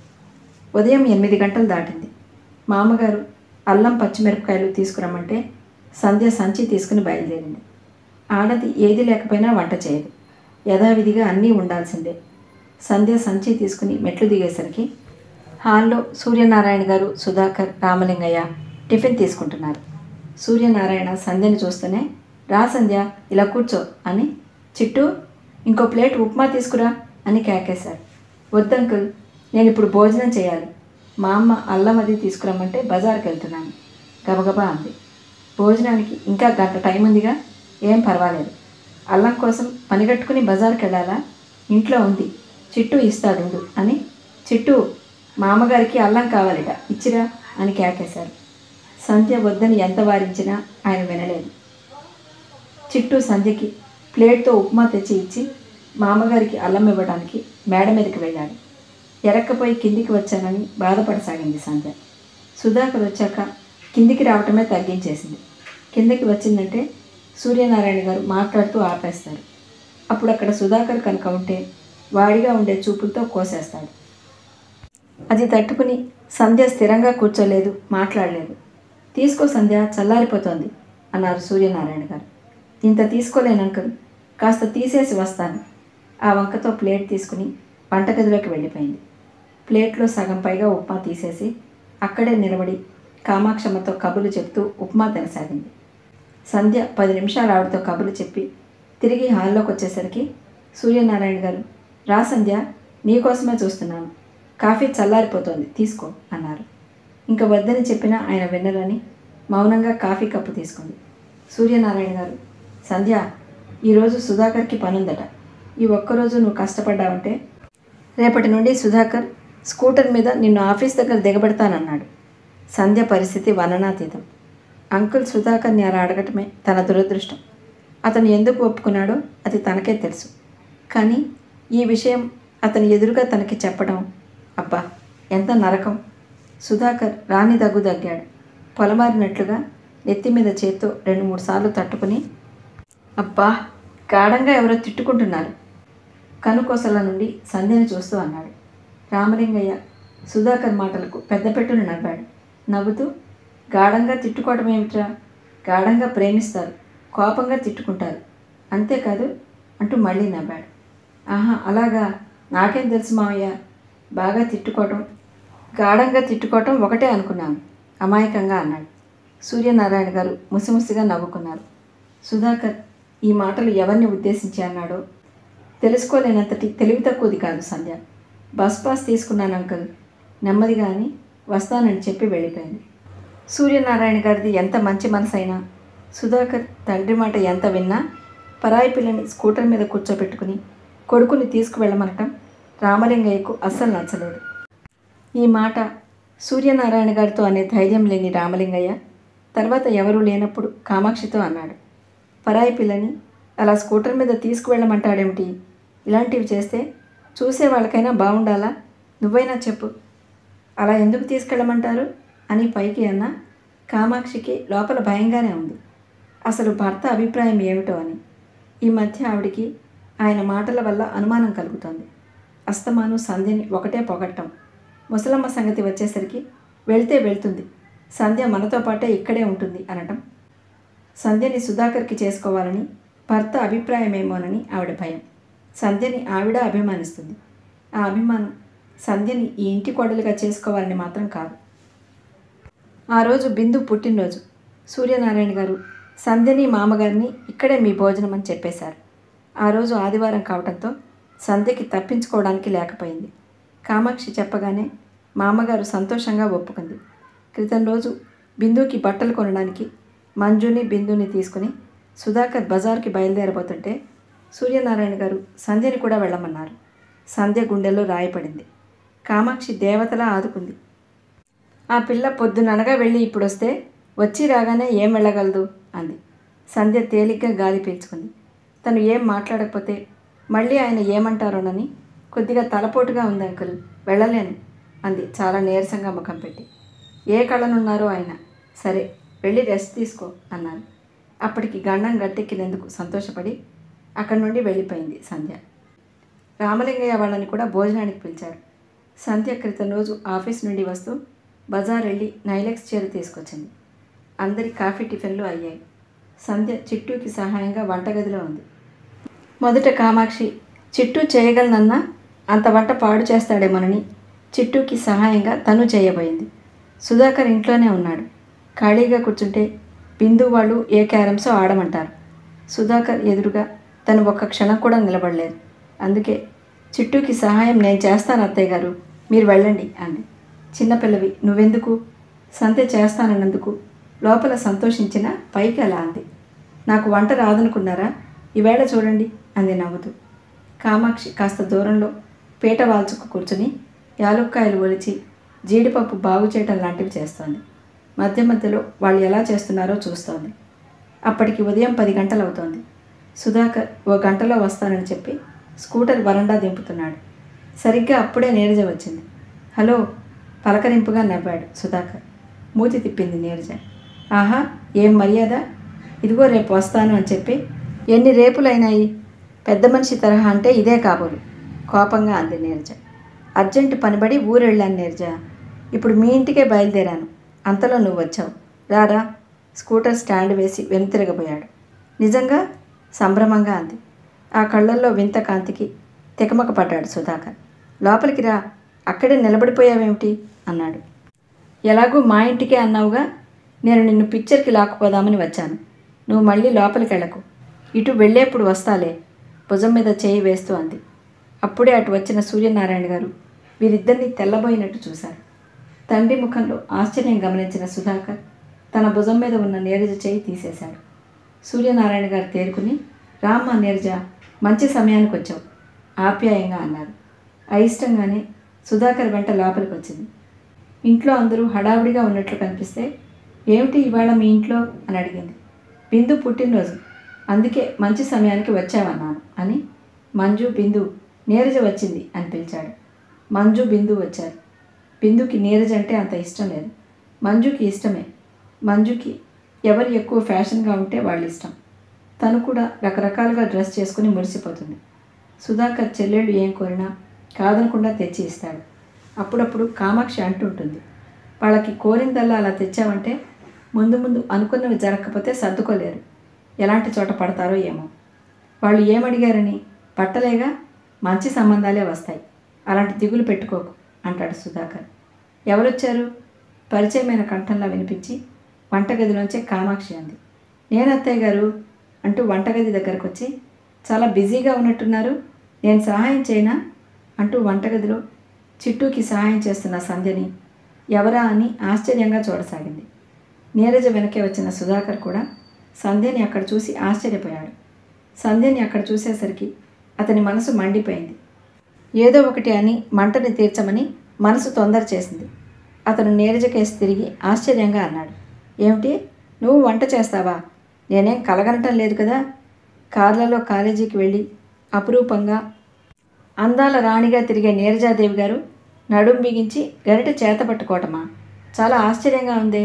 ఉదయం ఎనిమిది గంటలు దాటింది మామగారు అల్లం పచ్చిమిరపకాయలు తీసుకురమ్మంటే సంధ్య సంచి తీసుకుని బయలుదేరింది ఆడది ఏది లేకపోయినా వంట చేయదు యథావిధిగా అన్నీ ఉండాల్సిందే సంధ్య సంచి తీసుకుని మెట్లు దిగేసరికి హాల్లో సూర్యనారాయణ గారు సుధాకర్ రామలింగయ్య టిఫిన్ తీసుకుంటున్నారు సూర్యనారాయణ సంధ్యని చూస్తూనే రా సంధ్య ఇలా కూర్చో అని చిట్టు ఇంకో ప్లేట్ ఉప్మా తీసుకురా అని కేకేశారు వద్దంకుల్ నేను ఇప్పుడు భోజనం చేయాలి మా అమ్మ అల్లం అది తీసుకురమ్మంటే బజార్కి వెళ్తున్నాను గబగబా అంది భోజనానికి ఇంకా గంట టైం ఉందిగా ఏం పర్వాలేదు అల్లం కోసం పనిగట్టుకుని బజార్కి వెళ్ళాలా ఇంట్లో ఉంది చిట్టు ఇస్తాడుండు అని చిట్టు మామగారికి అల్లం కావాలిట ఇచ్చిరా అని కేకేశారు సంధ్య వద్దని ఎంత వారించినా ఆయన వినలేదు చిట్టు సంధ్యకి ప్లేట్తో ఉప్మా తెచ్చి ఇచ్చి మామగారికి అల్లం ఇవ్వడానికి మేడ మీదకి వెళ్ళాడు ఎరక్కపోయి కిందికి వచ్చానని బాధపడసాగింది సంధ్య సుధాకర్ వచ్చాక కిందికి రావటమే తగ్గించేసింది కిందకి వచ్చిందంటే సూర్యనారాయణ గారు మాట్లాడుతూ ఆపేస్తారు అప్పుడు అక్కడ సుధాకర్ కనుక ఉంటే వాడిగా ఉండే చూపులతో కోసేస్తాడు అది తట్టుకుని సంధ్య స్థిరంగా కూర్చోలేదు మాట్లాడలేదు తీసుకో సంధ్య చల్లారిపోతోంది అన్నారు సూర్యనారాయణ గారు ఇంత తీసుకోలేను అంకుల్ కాస్త తీసేసి వస్తాను ఆ వంకతో ప్లేట్ తీసుకుని వంటగదిలోకి వెళ్ళిపోయింది ప్లేట్లో సగం పైగా ఉప్మా తీసేసి అక్కడే నిలబడి కామాక్షమ్మతో కబులు చెప్తూ ఉప్మా తినసాగింది సంధ్య పది నిమిషాలు ఆవిడతో కబులు చెప్పి తిరిగి హాల్లోకి వచ్చేసరికి సూర్యనారాయణ గారు రా సంధ్య నీకోసమే చూస్తున్నాను కాఫీ చల్లారిపోతోంది తీసుకో అన్నారు ఇంకా వద్దని చెప్పినా ఆయన విన్నరని మౌనంగా కాఫీ కప్పు తీసుకుంది సూర్యనారాయణ గారు సంధ్య ఈరోజు సుధాకర్కి పనుందట ఈ ఒక్కరోజు నువ్వు కష్టపడ్డావంటే రేపటి నుండి సుధాకర్ స్కూటర్ మీద నిన్ను ఆఫీస్ దగ్గర దిగబెడతానన్నాడు సంధ్య పరిస్థితి వర్ణనాతీతం అంకుల్ సుధాకర్ని అలా అడగటమే తన దురదృష్టం అతను ఎందుకు ఒప్పుకున్నాడో అది తనకే తెలుసు కానీ ఈ విషయం అతని ఎదురుగా తనకి చెప్పడం అబ్బా ఎంత నరకం సుధాకర్ రాని దగ్గు దగ్గాడు పొలమారినట్లుగా నెత్తి మీద చేత్తో రెండు మూడు సార్లు తట్టుకుని అబ్బా గాఢంగా ఎవరో తిట్టుకుంటున్నారు కనుకొసల నుండి సంధ్యని చూస్తూ అన్నాడు రామలింగయ్య సుధాకర్ మాటలకు పెద్దపెట్టును నవ్వాడు నవ్వుతూ గాఢంగా తిట్టుకోవడం ఏమిట్రా గాఢంగా ప్రేమిస్తారు కోపంగా తిట్టుకుంటారు అంతేకాదు అంటూ మళ్ళీ నవ్వాడు ఆహా అలాగా నాకేం తెలుసు మావయ్య బాగా తిట్టుకోవటం గాఢంగా తిట్టుకోవటం ఒకటే అనుకున్నాను అమాయకంగా అన్నాడు సూర్యనారాయణ గారు ముసిముసిగా నవ్వుకున్నారు సుధాకర్ ఈ మాటలు ఎవరిని ఉద్దేశించి అన్నాడో తెలుసుకోలేనంతటి తెలివి తక్కువది కాదు సంధ్య బస్ పాస్ తీసుకున్నాను అంకుల్ నెమ్మదిగా అని వస్తానని చెప్పి వెళ్ళిపోయింది సూర్యనారాయణ గారిది ఎంత మంచి మనసైనా సుధాకర్ తండ్రి మాట ఎంత విన్నా పరాయి పిల్లని స్కూటర్ మీద కూర్చోబెట్టుకుని కొడుకుని తీసుకువెళ్ళమనటం రామలింగయ్యకు అస్సలు నచ్చలేదు ఈ మాట సూర్యనారాయణ గారితో అనే ధైర్యం లేని రామలింగయ్య తర్వాత ఎవరూ లేనప్పుడు కామాక్షితో అన్నాడు పరాయి పిల్లని అలా స్కూటర్ మీద తీసుకువెళ్ళమంటాడేమిటి ఇలాంటివి చేస్తే చూసే వాళ్ళకైనా బాగుండాలా నువ్వైనా చెప్పు అలా ఎందుకు తీసుకెళ్ళమంటారు అని పైకి అన్న కామాక్షికి లోపల భయంగానే ఉంది అసలు భర్త అభిప్రాయం ఏమిటో అని ఈ మధ్య ఆవిడికి ఆయన మాటల వల్ల అనుమానం కలుగుతోంది అస్తమాను సంధ్యని ఒకటే పొగట్టం ముసలమ్మ సంగతి వచ్చేసరికి వెళ్తే వెళ్తుంది సంధ్య మనతో పాటే ఇక్కడే ఉంటుంది అనటం సంధ్యని సుధాకర్కి చేసుకోవాలని భర్త అభిప్రాయమేమోనని ఆవిడ భయం సంధ్యని ఆవిడ అభిమానిస్తుంది ఆ అభిమానం సంధ్యని ఈ ఇంటి కోడలుగా చేసుకోవాలని మాత్రం కాదు ఆ రోజు బిందు పుట్టినరోజు సూర్యనారాయణ గారు సంధ్యని మామగారిని ఇక్కడే మీ భోజనం అని చెప్పేశారు ఆ రోజు ఆదివారం కావడంతో సంధ్యకి తప్పించుకోవడానికి లేకపోయింది కామాక్షి చెప్పగానే మామగారు సంతోషంగా ఒప్పుకుంది క్రితం రోజు బిందుకి బట్టలు కొనడానికి మంజుని బిందుని తీసుకుని సుధాకర్ బజార్కి బయలుదేరబోతుంటే సూర్యనారాయణ గారు సంధ్యని కూడా వెళ్ళమన్నారు సంధ్య గుండెల్లో రాయపడింది కామాక్షి దేవతలా ఆదుకుంది ఆ పిల్ల పొద్దుననగా వెళ్ళి ఇప్పుడు వస్తే వచ్చి రాగానే ఏం వెళ్ళగలదు అంది సంధ్య తేలిగ్గా గాలి పీల్చుకుంది తను ఏం మాట్లాడకపోతే మళ్ళీ ఆయన ఏమంటారోనని కొద్దిగా తలపోటుగా ఉంది అంకుల్ వెళ్ళలేను అంది చాలా నీరసంగా ముఖం పెట్టి ఏ కళనున్నారో ఆయన సరే వెళ్ళి రెస్ట్ తీసుకో అన్నారు అప్పటికి గండం గట్టెక్కినందుకు సంతోషపడి అక్కడి నుండి వెళ్ళిపోయింది సంధ్య రామలింగయ్య వాళ్ళని కూడా భోజనానికి పిలిచారు సంధ్య క్రితం రోజు ఆఫీస్ నుండి వస్తూ బజార్ వెళ్ళి నైలెక్స్ చీర తీసుకొచ్చింది అందరి కాఫీ టిఫిన్లు అయ్యాయి సంధ్య చిట్టూకి సహాయంగా వంటగదిలో ఉంది మొదట కామాక్షి చిట్టూ చేయగలనన్నా అంత వంట పాడు చేస్తాడేమోనని చిట్టూకి సహాయంగా తను చేయబోయింది సుధాకర్ ఇంట్లోనే ఉన్నాడు ఖాళీగా కూర్చుంటే బిందు వాళ్ళు ఏ క్యారమ్సో ఆడమంటారు సుధాకర్ ఎదురుగా తను ఒక్క క్షణం కూడా నిలబడలేదు అందుకే చిట్టూకి సహాయం నేను చేస్తాను అత్తయ్య గారు మీరు వెళ్ళండి అంది చిన్నపిల్లవి నువ్వెందుకు సంతే చేస్తానన్నందుకు లోపల సంతోషించిన పైకి అలా అంది నాకు వంట రాదనుకున్నారా ఈవేళ చూడండి అంది నవ్వుతూ కామాక్షి కాస్త దూరంలో పీట వాల్చుకు కూర్చుని యాలుక్కాయలు ఒలిచి జీడిపప్పు బాగు చేయటం లాంటివి చేస్తోంది మధ్య మధ్యలో వాళ్ళు ఎలా చేస్తున్నారో చూస్తోంది అప్పటికి ఉదయం పది గంటలు అవుతోంది సుధాకర్ ఓ గంటలో వస్తానని చెప్పి స్కూటర్ వరండా దింపుతున్నాడు సరిగ్గా అప్పుడే నీరజ వచ్చింది హలో పలకరింపుగా నవ్వాడు సుధాకర్ మూతి తిప్పింది నీరజ ఆహా ఏం మర్యాద ఇదిగో రేపు వస్తాను అని చెప్పి ఎన్ని రేపులైనాయి పెద్ద మనిషి తరహా అంటే ఇదే కాబోలు కోపంగా అంది నీరజ అర్జెంటు పనిబడి ఊరెళ్ళాను నీరజ ఇప్పుడు మీ ఇంటికే బయలుదేరాను అంతలో నువ్వు వచ్చావు రారా స్కూటర్ స్టాండ్ వేసి వెనుతిరగబోయాడు నిజంగా సంభ్రమంగా అంది ఆ కళ్ళల్లో వింత కాంతికి తికమక పడ్డాడు సుధాకర్ లోపలికి రా అక్కడే నిలబడిపోయావేమిటి అన్నాడు ఎలాగూ మా ఇంటికే అన్నావుగా నేను నిన్ను పిక్చర్కి లాక్కుపోదామని వచ్చాను నువ్వు మళ్ళీ లోపలికి వెళ్ళకు ఇటు వెళ్ళేప్పుడు వస్తాలే భుజం మీద చేయి వేస్తూ అంది అప్పుడే అటు వచ్చిన సూర్యనారాయణ గారు వీరిద్దరిని తెల్లబోయినట్టు చూశారు తండ్రి ముఖంలో ఆశ్చర్యం గమనించిన సుధాకర్ తన భుజం మీద ఉన్న నీరజ చేయి తీసేశాడు సూర్యనారాయణ గారు తేరుకుని రామ్మ నీరజ మంచి సమయానికి వచ్చావు ఆప్యాయంగా అన్నారు అయిష్టంగానే సుధాకర్ వెంట లోపలికి వచ్చింది ఇంట్లో అందరూ హడావుడిగా ఉన్నట్లు కనిపిస్తే ఏమిటి ఇవాళ మీ ఇంట్లో అని అడిగింది బిందు పుట్టినరోజు అందుకే మంచి సమయానికి వచ్చావన్నాను అని మంజు బిందు నీరజ వచ్చింది అని పిలిచాడు మంజు బిందు వచ్చారు బిందుకి నీరజ అంటే అంత ఇష్టం లేదు మంజుకి ఇష్టమే మంజుకి ఎవరు ఎక్కువ ఫ్యాషన్గా ఉంటే వాళ్ళ ఇష్టం తను కూడా రకరకాలుగా డ్రెస్ చేసుకుని మురిసిపోతుంది సుధాకర్ చెల్లెళ్ళు ఏం కోరినా కాదనకుండా తెచ్చి ఇస్తాడు అప్పుడప్పుడు కామాక్షి అంటుంటుంది వాళ్ళకి కోరిందల్లా అలా తెచ్చావంటే ముందు ముందు అనుకున్నవి జరగకపోతే సర్దుకోలేరు ఎలాంటి చోట పడతారో ఏమో వాళ్ళు ఏమడిగారని పట్టలేగా మంచి సంబంధాలే వస్తాయి అలాంటి దిగులు పెట్టుకోకు అంటాడు సుధాకర్ ఎవరొచ్చారు పరిచయమైన కంఠంలా వినిపించి వంటగదిలోంచే కామాక్షి అంది నేను అత్తయ్య గారు అంటూ వంటగది దగ్గరకు వచ్చి చాలా బిజీగా ఉన్నట్టున్నారు నేను సహాయం చేయనా అంటూ వంటగదిలో చిట్టూకి సహాయం చేస్తున్న సంధ్యని ఎవరా అని ఆశ్చర్యంగా చూడసాగింది నీరజ వెనకే వచ్చిన సుధాకర్ కూడా సంధ్యని అక్కడ చూసి ఆశ్చర్యపోయాడు సంధ్యని అక్కడ చూసేసరికి అతని మనసు మండిపోయింది ఏదో ఒకటి అని మంటని తీర్చమని మనసు తొందర చేసింది అతను నీరజ కేసు తిరిగి ఆశ్చర్యంగా అన్నాడు ఏమిటి నువ్వు వంట చేస్తావా నేనేం కలగనటం లేదు కదా కార్లలో కాలేజీకి వెళ్ళి అపురూపంగా అందాల రాణిగా తిరిగే నీరజాదేవి గారు నడుం బిగించి గరిట చేత పట్టుకోవటమా చాలా ఆశ్చర్యంగా ఉందే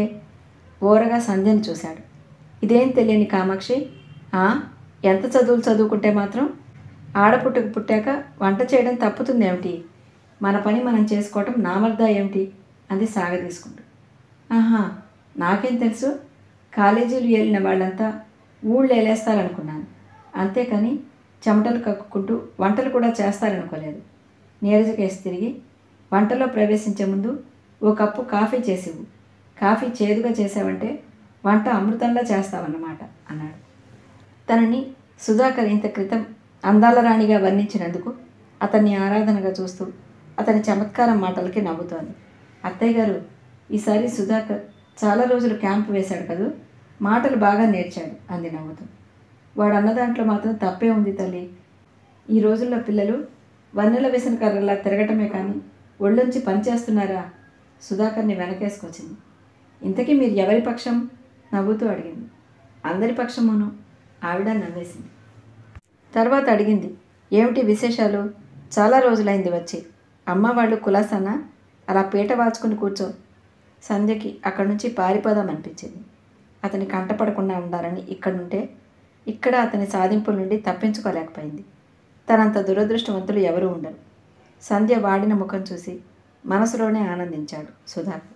ఓరగా సంధ్యని చూశాడు ఇదేం తెలియని కామాక్షి "ఆ, ఎంత చదువులు చదువుకుంటే మాత్రం ఆడపుట్టుకు పుట్టాక వంట చేయడం తప్పుతుందేమిటి మన పని మనం చేసుకోవటం నామర్దా ఏమిటి అంది సాగదీసుకుంటూ ఆహా నాకేం తెలుసు కాలేజీలు వెళ్ళిన వాళ్ళంతా ఊళ్ళు వేలేస్తారనుకున్నాను అంతేకాని చెమటలు కక్కుకుంటూ వంటలు కూడా చేస్తారనుకోలేదు నీరజ కేసు తిరిగి వంటలో ప్రవేశించే ముందు ఓ కప్పు కాఫీ చేసివు కాఫీ చేదుగా చేసావంటే వంట అమృతంలా చేస్తావన్నమాట అన్నాడు తనని సుధాకర్ ఇంత క్రితం అందాల రాణిగా వర్ణించినందుకు అతన్ని ఆరాధనగా చూస్తూ అతని చమత్కారం మాటలకి నవ్వుతోంది అత్తయ్య గారు ఈసారి సుధాకర్ చాలా రోజులు క్యాంప్ వేశాడు కదూ మాటలు బాగా నేర్చాడు అంది నవ్వుతూ వాడు అన్న దాంట్లో మాత్రం తప్పే ఉంది తల్లి ఈ రోజుల్లో పిల్లలు వన్నెల వేసిన కర్రలా తిరగటమే కానీ ఒళ్ళొంచి పనిచేస్తున్నారా సుధాకర్ని వెనకేసుకొచ్చింది ఇంతకీ మీరు ఎవరి పక్షం నవ్వుతూ అడిగింది అందరి పక్షమును ఆవిడ నవ్వేసింది తర్వాత అడిగింది ఏమిటి విశేషాలు చాలా రోజులైంది వచ్చి అమ్మ వాళ్ళు కులాసానా అలా పీట వాల్చుకుని కూర్చో సంధ్యకి అక్కడి నుంచి పారిపోదామనిపించింది అతని కంటపడకుండా ఉండాలని ఇక్కడుంటే ఇక్కడ అతని సాధింపుల నుండి తప్పించుకోలేకపోయింది తనంత దురదృష్టవంతులు ఎవరూ ఉండరు సంధ్య వాడిన ముఖం చూసి మనసులోనే ఆనందించాడు సుధాకర్